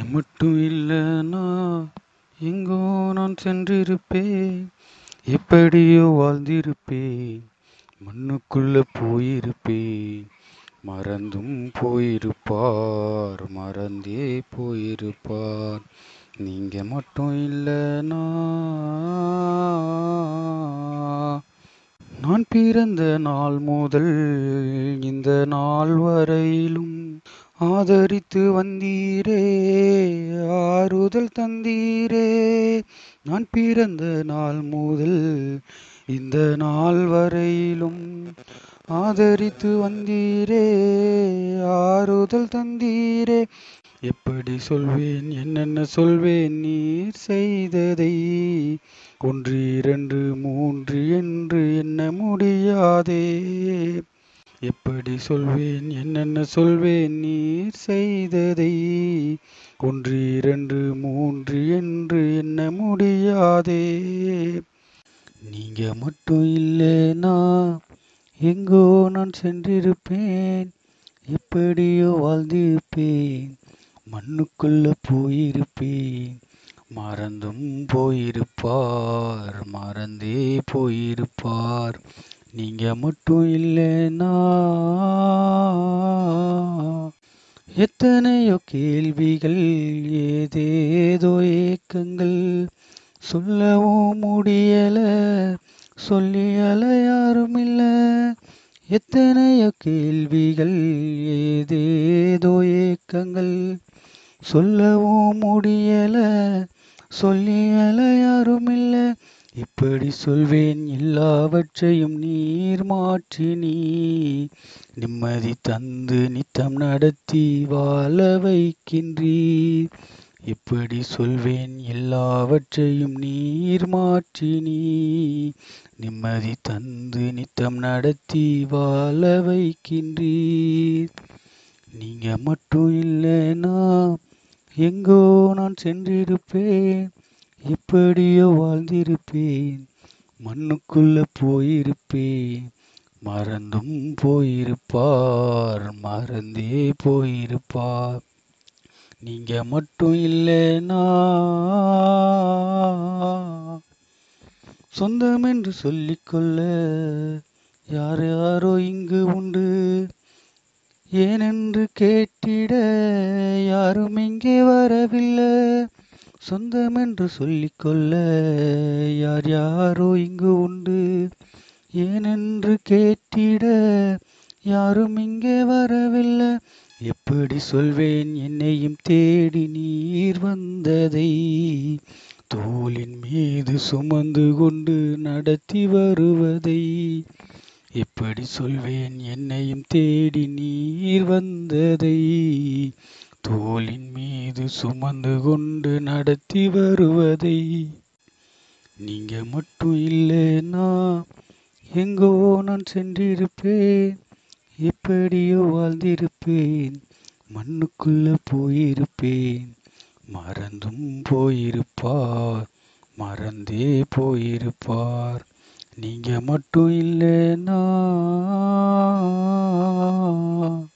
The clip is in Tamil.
மட்டும் இல்லைனா எங்கோ நான் சென்றிருப்பேன் எப்படியோ வாழ்ந்திருப்பேன் மண்ணுக்குள்ள போயிருப்பேன் மறந்தும் போயிருப்பார் மறந்தே போயிருப்பார் நீங்க மட்டும் இல்லைனா நான் பிறந்த நாள் முதல் இந்த நாள் வரையிலும் ஆதரித்து வந்தீரே ஆறுதல் தந்தீரே நான் பிறந்த நாள் முதல் இந்த நாள் வரையிலும் ஆதரித்து வந்தீரே ஆறுதல் தந்தீரே எப்படி சொல்வேன் என்னென்ன சொல்வேன் நீர் செய்ததை ஒன்று இரண்டு மூன்று என்று எண்ண முடியாதே எப்படி சொல்வேன் என்னென்ன சொல்வேன் நீர் செய்ததை ஒன்று இரண்டு மூன்று என்று எண்ண முடியாதே நீங்க மட்டும் இல்லைனா எங்கோ நான் சென்றிருப்பேன் எப்படியோ வாழ்ந்திருப்பேன் மண்ணுக்குள்ள போயிருப்பேன் மறந்தும் போயிருப்பார் மறந்தே போயிருப்பார் நீங்க மட்டும் இல்லைனா எத்தனையோ கேள்விகள் ஏதேதோ ஏக்கங்கள் சொல்லவும் முடியல சொல்லியல யாரும் இல்ல எத்தனையோ கேள்விகள் ஏதேதோ ஏக்கங்கள் சொல்லவும் முடியல சொல்லியல யாரும் இல்ல இப்படி சொல்வேன் எல்லாவற்றையும் நீர் மாற்றி நீ நிம்மதி தந்து நித்தம் நடத்தி வாழ வைக்கின்றீர் இப்படி சொல்வேன் எல்லாவற்றையும் நீர் மாற்றி நீ நிம்மதி தந்து நித்தம் நடத்தி வாழ வைக்கின்றீர் நீங்க மட்டும் இல்லைனா எங்கோ நான் சென்றிருப்பேன் எப்படியோ வாழ்ந்திருப்பேன் மண்ணுக்குள்ள போயிருப்பேன் மறந்தும் போயிருப்பார் மறந்தே போயிருப்பார் நீங்க மட்டும் இல்லைனா சொந்தம் என்று சொல்லிக்கொள்ள யார் யாரோ இங்கு உண்டு ஏனென்று கேட்டிட யாரும் இங்கே வரவில்லை சொந்தம் என்று சொல்லிக்கொள்ள யார் யாரோ இங்கு உண்டு ஏனென்று கேட்டிட யாரும் இங்கே வரவில்லை எப்படி சொல்வேன் என்னையும் தேடி நீர் வந்ததை தோளின் மீது சுமந்து கொண்டு நடத்தி வருவதை எப்படி சொல்வேன் என்னையும் தேடி நீர் வந்ததை தோளின் மீது சுமந்து கொண்டு நடத்தி வருவதை நீங்க மட்டும் இல்லைனா எங்கோ நான் சென்றிருப்பேன் எப்படியோ வாழ்ந்திருப்பேன் மண்ணுக்குள்ள போயிருப்பேன் மறந்தும் போயிருப்பார் மறந்தே போயிருப்பார் நீங்க மட்டும் இல்லைனா